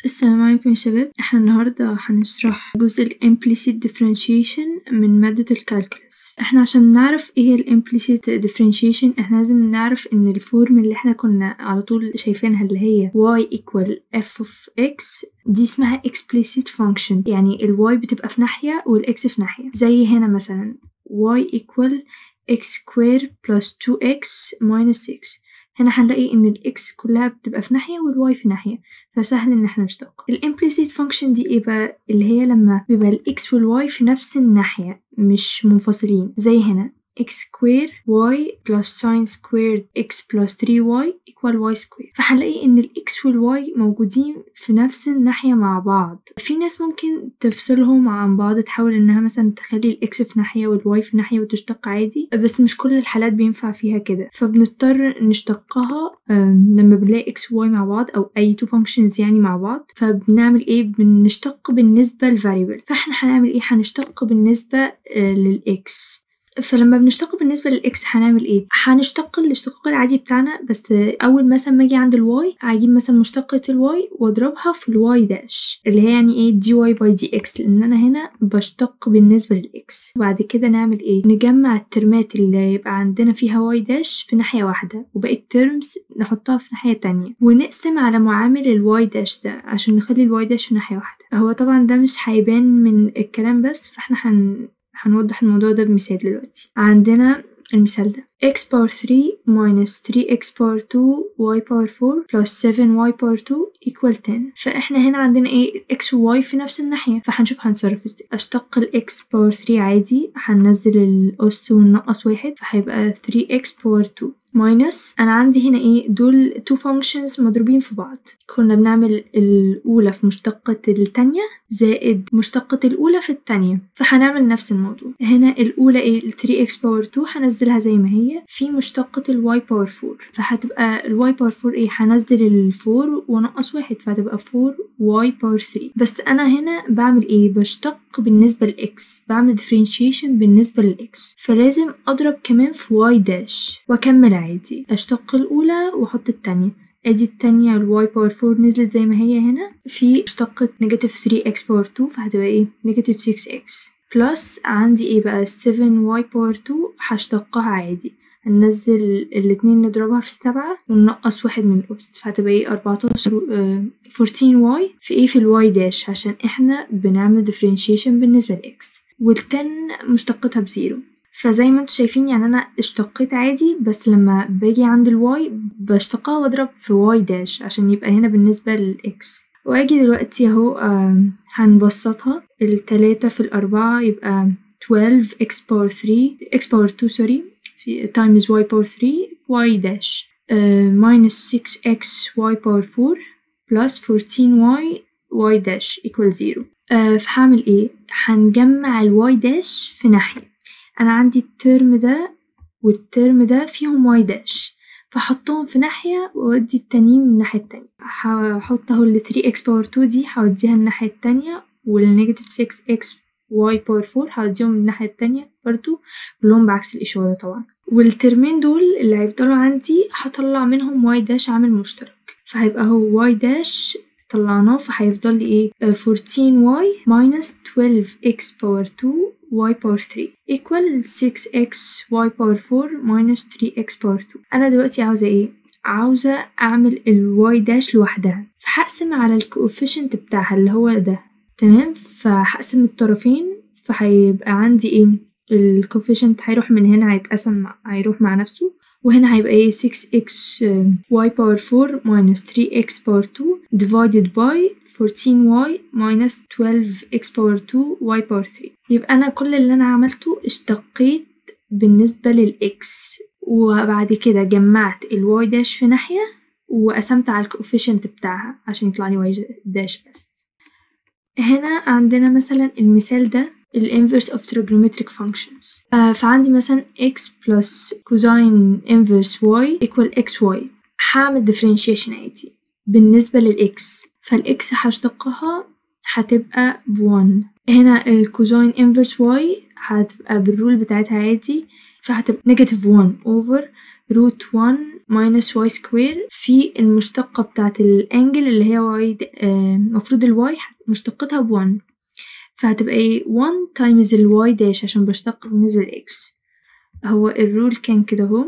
السلام عليكم يا شباب احنا النهاردة هنشرح جزء ال implicit differentiation من مادة الكالكولس احنا عشان نعرف ايه هي ال implicit differentiation احنا لازم نعرف ان الفورم اللي احنا كنا على طول شايفينها اللي هي y equal f of x دي اسمها explicit function يعني ال y بتبقى في ناحية وال x في ناحية زي هنا مثلا y equal x square plus 2x minus 6 هنا هنلاقي ان الاكس كلها بتبقى في ناحية والواي في ناحية فسهل ان احنا نشتق الامبليسيت فانكشن دي ايه بقى اللي هي لما بيبقى الاكس والواي في نفس الناحية مش منفصلين زي هنا x square y plus sin squared x plus 3y equal y square فهنلاقي ان ال x وال y موجودين في نفس الناحية مع بعض في ناس ممكن تفصلهم عن بعض تحاول انها مثلا تخلي ال x في ناحية وال y في ناحية وتشتق عادي بس مش كل الحالات بينفع فيها كده فبنضطر نشتقها لما بنلاقي x و y مع بعض او اي two functions يعني مع بعض فبنعمل ايه بنشتق بالنسبة للفاريبل فاحنا هنعمل ايه هنشتق بالنسبة للإكس فلما بنشتق بالنسبة للإكس هنعمل إيه؟ هنشتق الاشتقاق العادي بتاعنا بس أول مثلا ما أجي عند الواي هجيب مثلا مشتقة الواي وأضربها في الواي داش اللي هي يعني إيه دي واي باي دي إكس لأن أنا هنا بشتق بالنسبة للإكس وبعد كده نعمل إيه؟ نجمع الترمات اللي يبقى عندنا فيها واي داش في ناحية واحدة وباقي الترمز نحطها في ناحية تانية ونقسم على معامل الواي داش ده عشان نخلي الواي داش في ناحية واحدة هو طبعا ده مش هيبان من الكلام بس فاحنا هن هنوضح الموضوع ده بمثال دلوقتي عندنا المثال ده x power 3 minus 3x power 2 y power 4 plus 7y power 2 equal 10 فاحنا هنا عندنا ايه x و y في نفس الناحية فهنشوف هنصرف ازاي اشتق ال x power 3 عادي هننزل الأس وننقص واحد فهيبقى 3x power 2 minus انا عندي هنا ايه دول two functions مضروبين في بعض كنا بنعمل الاولى في مشتقة التانية زائد مشتقة الاولى في التانية فهنعمل نفس الموضوع هنا الاولى ايه ال 3x power 2 هنزلها زي ما هي في مشتقة ال y power 4 فهتبقى ال y power 4 ايه هنزل ال 4 ونقص واحد فهتبقى 4 y power 3 بس انا هنا بعمل ايه بشتق بالنسبة لإكس بعمل differentiation بالنسبة للإكس فلازم أضرب كمان في y داش وأكمل عادي أشتق الأولى وأحط التانية ادي التانية ال y power 4 نزلت زي ما هي هنا في اشتقت نيجاتيف 3x power 2 فهتبقى ايه نيجاتيف 6x بلس عندي ايه بقى 7y power 2 هشتقها عادي هننزل الاتنين نضربها في السبعة وننقص واحد من الأس فهتبقى ايه أربعتاشر فورتين واي في ايه في الواي داش عشان احنا بنعمل differentiation بالنسبة لإكس والتن مشتقتها بزيرو فزي ما انتوا شايفين يعني انا اشتقيت عادي بس لما باجي عند الواي بشتقها واضرب في واي داش عشان يبقى هنا بالنسبة للإكس واجي دلوقتي اهو هنبسطها التلاتة في الأربعة يبقى 12 x power 3 x power 2 سوري في times y power 3 y dash uh, minus 6x y power 4 plus 14y y dash equal 0 uh, فهعمل ايه؟ هنجمع ال y dash في ناحية أنا عندي الترم ده والترم ده فيهم y dash فحطهم في ناحية وأودي التانيين من الناحية التانية هحط اهو ال 3x power 2 دي هوديها الناحية التانية والنيجاتيف 6x y power 4 هوديهم من الناحية التانية برضو كلهم بعكس الإشارة طبعا والترمين دول اللي هيفضلوا عندي هطلع منهم y داش عامل مشترك فهيبقى هو y داش طلعناه فهيفضل لي ايه 14y minus 12x power 2 y power 3 equal 6x y power 4 minus 3x power 2 أنا دلوقتي عاوزة ايه؟ عاوزة أعمل ال y داش لوحدها فهقسم على الكوفيشنت بتاعها اللي هو ده تمام فهقسم الطرفين فهيبقى عندي ايه الكوفيشنت هيروح من هنا هيتقسم مع هيروح مع نفسه وهنا هيبقى ايه 6x y power 4 minus 3x power 2 divided by 14y minus 12x power 2 y power 3 يبقى أنا كل اللي أنا عملته اشتقيت بالنسبة للإكس وبعد كده جمعت الواي داش في ناحية وقسمت على الكوفيشنت بتاعها عشان يطلع لي واي داش بس هنا عندنا مثلا المثال ده ال inverse of trigonometric functions آه فعندي مثلا x plus cosine inverse y equal xy هعمل differentiation عادي بالنسبة للإكس فالإكس هشتقها هتبقى بون هنا الكوزاين inverse y هتبقى بالرول بتاعتها عادي فهتبقى negative 1 over root 1 minus y square في المشتقة بتاعة الانجل اللي هي y المفروض ال y مشتقتها ب 1 فهتبقى ايه 1 times ال y داش عشان بشتق بالنسبة ل x هو الرول كان كده اهو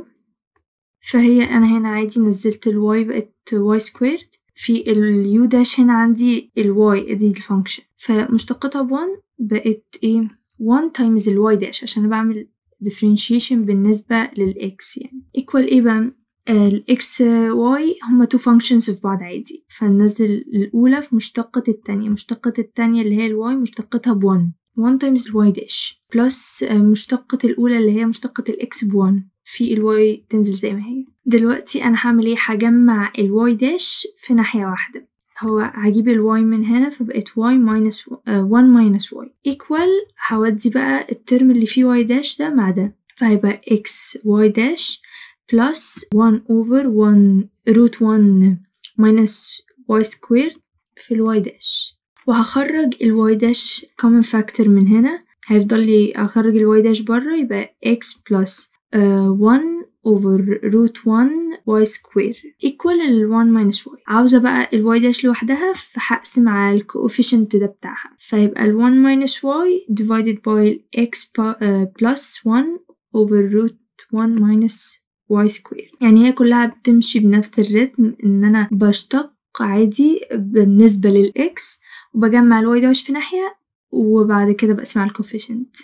فهي أنا هنا عادي نزلت ال y بقت y squared في ال u داش هنا عندي ال y دي الفانكشن فمشتقتها ب 1 بقت ايه 1 times ال y داش عشان أنا بعمل differentiation بالنسبة لل x يعني equal ايه بقى ال x y هما two functions في بعض عادي فننزل الأولى في مشتقة التانية مشتقة التانية اللي هي ال y مشتقتها ب 1 1 times ال y داش بلس مشتقة الأولى اللي هي مشتقة ال x ب 1 في ال y تنزل زي ما هي دلوقتي أنا هعمل ايه هجمع ال y داش في ناحية واحدة هو هجيب ال y من هنا فبقت y minus uh, 1 minus y equal هودي بقى الترم اللي فيه y داش ده مع ده فهيبقى x y داش plus 1 over 1 root 1 minus y squared في ال y داش وهخرج ال y داش common factor من هنا هيفضل لي أخرج ال y داش برا يبقى x plus uh, 1 over root 1 y square equal ال 1 minus y عاوزة بقى ال y داش لوحدها فهقسم على ال coefficient ده بتاعها فيبقى ال 1 minus y divided by x plus 1 over root 1 minus y square يعني هي كلها بتمشي بنفس الريتم ان انا بشتق عادي بالنسبة للإكس وبجمع الواي داش في ناحية وبعد كده بقسم على الكوفيشنت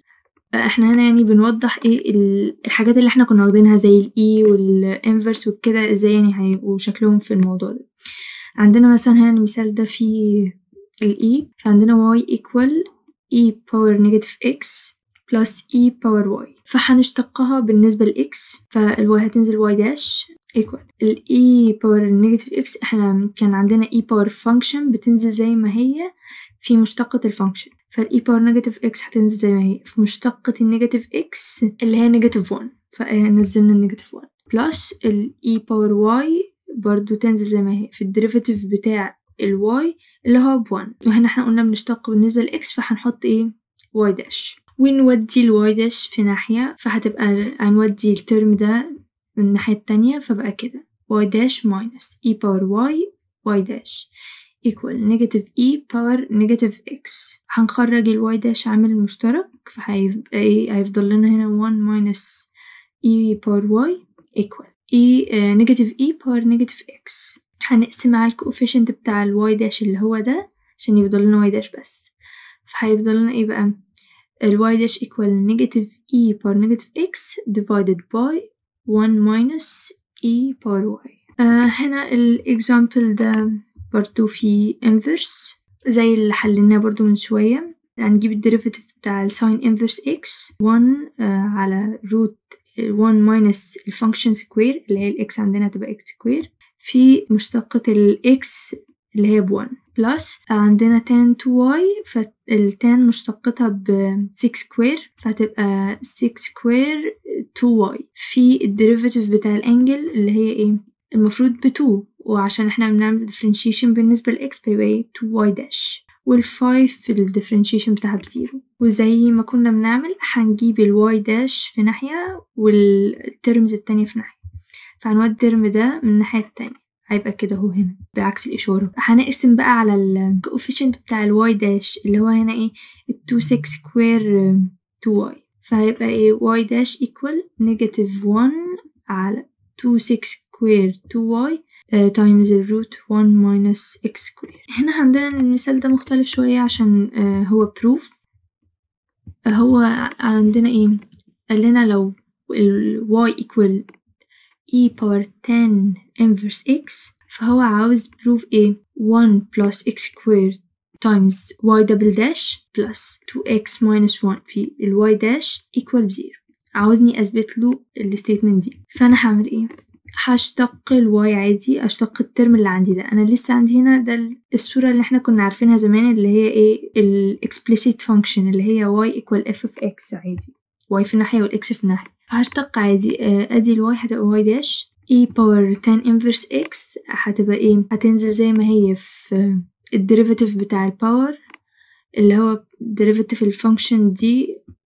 احنا هنا يعني بنوضح ايه الحاجات اللي احنا كنا واخدينها زي الاي والانفرس وكده ازاي يعني هيبقوا شكلهم في الموضوع ده عندنا مثلا هنا المثال ده فيه الاي فعندنا y equal e power negative x plus e power y فهنشتقها بالنسبة ل x فالواي هتنزل y داش equal ال e power negative x احنا كان عندنا e power function بتنزل زي ما هي في مشتقة الفانكشن فال e power negative x هتنزل زي ما هي في مشتقة النيجاتيف x اللي هي نيجاتيف 1 فنزلنا النيجاتيف 1 بلس ال e power y برضو تنزل زي ما هي في الديريفاتيف بتاع ال y اللي هو ب 1 وهنا احنا قلنا بنشتق بالنسبة ل x فهنحط ايه y داش ونودي ال y داش في ناحية فهتبقى هنودي الترم ده من الناحية التانية فبقى كده y داش minus e power y y داش equal negative e power negative x هنخرج ال y داش عامل مشترك فهيبقى ايه هيفضل لنا هنا 1 minus e power y equal e uh, negative e power negative x هنقسم على الكوفيشنت بتاع ال y داش اللي هو ده عشان يفضل لنا y داش بس فهيفضل لنا ايه بقى ال y داش equal negative e power negative x divided by 1 minus e power y آه هنا الإكزامبل ده برضو في inverse زي اللي حليناه برضو من شوية هنجيب الديريفاتيف بتاع الساين inverse x 1 آه على root 1 minus الفانكشن سكوير اللي هي الإكس عندنا تبقى x سكوير في مشتقة الإكس اللي هي بوان بلس عندنا tan 2y فالتان مشتقتها ب 6 سكوير فهتبقى 6 سكوير 2y في الديريفاتيف بتاع الانجل اللي هي ايه المفروض ب 2 وعشان احنا بنعمل differentiation بالنسبة لإكس فيبقى ايه 2y داش والفايف في الديفرنشيشن بتاعها بزيرو وزي ما كنا بنعمل هنجيب الواي داش في ناحية والترمز التانية في ناحية فهنودي الترم ده من الناحية التانية هيبقى كده هو هنا بعكس الإشارة هنقسم بقى على الكوفيشنت بتاع الواي داش اللي هو هنا ايه التو سكس سكوير تو واي فهيبقى ايه واي داش equal نيجاتيف ون على تو سكس سكوير تو واي تايمز الروت 1 minus x سكوير هنا عندنا المثال ده مختلف شوية عشان uh, هو proof uh, هو عندنا ايه قال لنا لو ال y equal e power 10 inverse x فهو عاوز proof ايه 1 plus x squared times y double dash plus 2x minus 1 في ال y dash equal بزيرو عاوزني اثبت له الستيتمنت دي فانا هعمل ايه هشتق الواي عادي اشتق الترم اللي عندي ده انا لسه عندي هنا ده الصورة اللي احنا كنا عارفينها زمان اللي هي ايه ال explicit function اللي هي y equal f of x عادي y في الناحية والx في الناحية فهشتق عادي ادي الواي هتبقى y داش e power 10 inverse x هتبقى ايه هتنزل زي ما هي في الديريفاتيف بتاع الباور اللي هو ديريفاتيف الفانكشن دي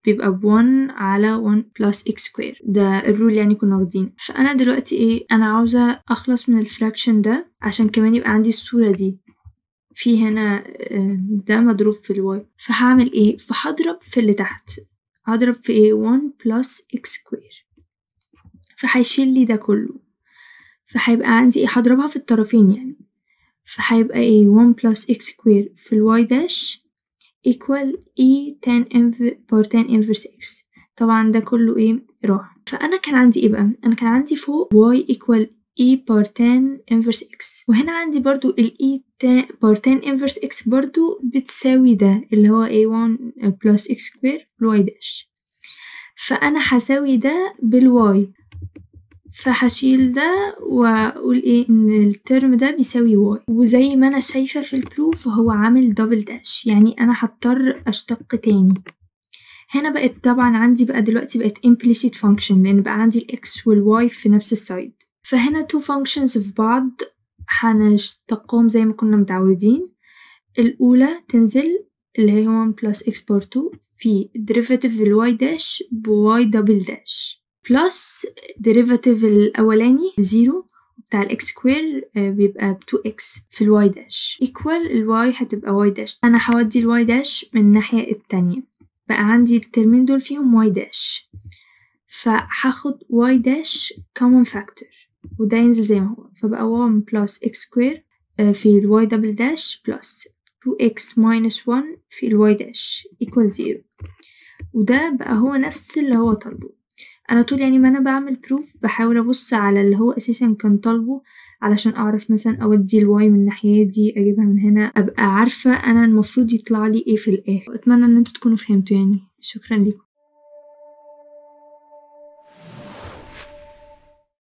بيبقى بون على 1 بلس اكس سكوير ده الرول يعني كنا واخدينه فانا دلوقتي ايه انا عاوزة اخلص من الفراكشن ده عشان كمان يبقى عندي الصورة دي في هنا آه، ده مضروب في الواي فهعمل ايه فهضرب في اللي تحت هضرب في ايه 1 بلس اكس سكوير فهيشيل لي ده كله فهيبقى عندي ايه هضربها في الطرفين يعني فهيبقى ايه 1 بلس اكس سكوير في الواي داش equal e tan inv بار tan inverse x طبعا ده كله ايه راح فأنا كان عندي ايه بقى أنا كان عندي فوق y equal e بار tan inverse x وهنا عندي برضو ال e tan بار tan inverse x برضو بتساوي ده اللي هو a1 plus x square y داش فأنا هساوي ده بالواي فهشيل ده واقول ايه ان الترم ده بيساوي واي وزي ما انا شايفة في البروف هو عامل دبل داش يعني انا هضطر اشتق تاني هنا بقت طبعا عندي بقى دلوقتي بقت implicit function لان بقى عندي الاكس والواي في نفس السايد فهنا two functions في بعض هنشتقهم زي ما كنا متعودين الأولى تنزل اللي هي 1 plus x بار 2 في derivative الواي داش بواي دبل داش بلس derivative الأولاني بزيرو بتاع الاكس سكوير بيبقى ب 2x في الواي داش equal الواي هتبقى واي داش أنا هودي الواي داش من الناحية التانية بقى عندي الترمين دول فيهم واي داش فهاخد واي داش common factor وده ينزل زي ما هو فبقى 1 plus x square في الواي دبل داش plus 2x minus 1 في الواي داش equal 0 وده بقى هو نفس اللي هو طالبه انا طول يعني ما انا بعمل بروف بحاول ابص على اللي هو اساسا كان طالبه علشان اعرف مثلا اودي الواي من الناحية دي اجيبها من هنا ابقى عارفة انا المفروض يطلع لي ايه في الاخر اتمنى ان انتوا تكونوا فهمتوا يعني شكرا لكم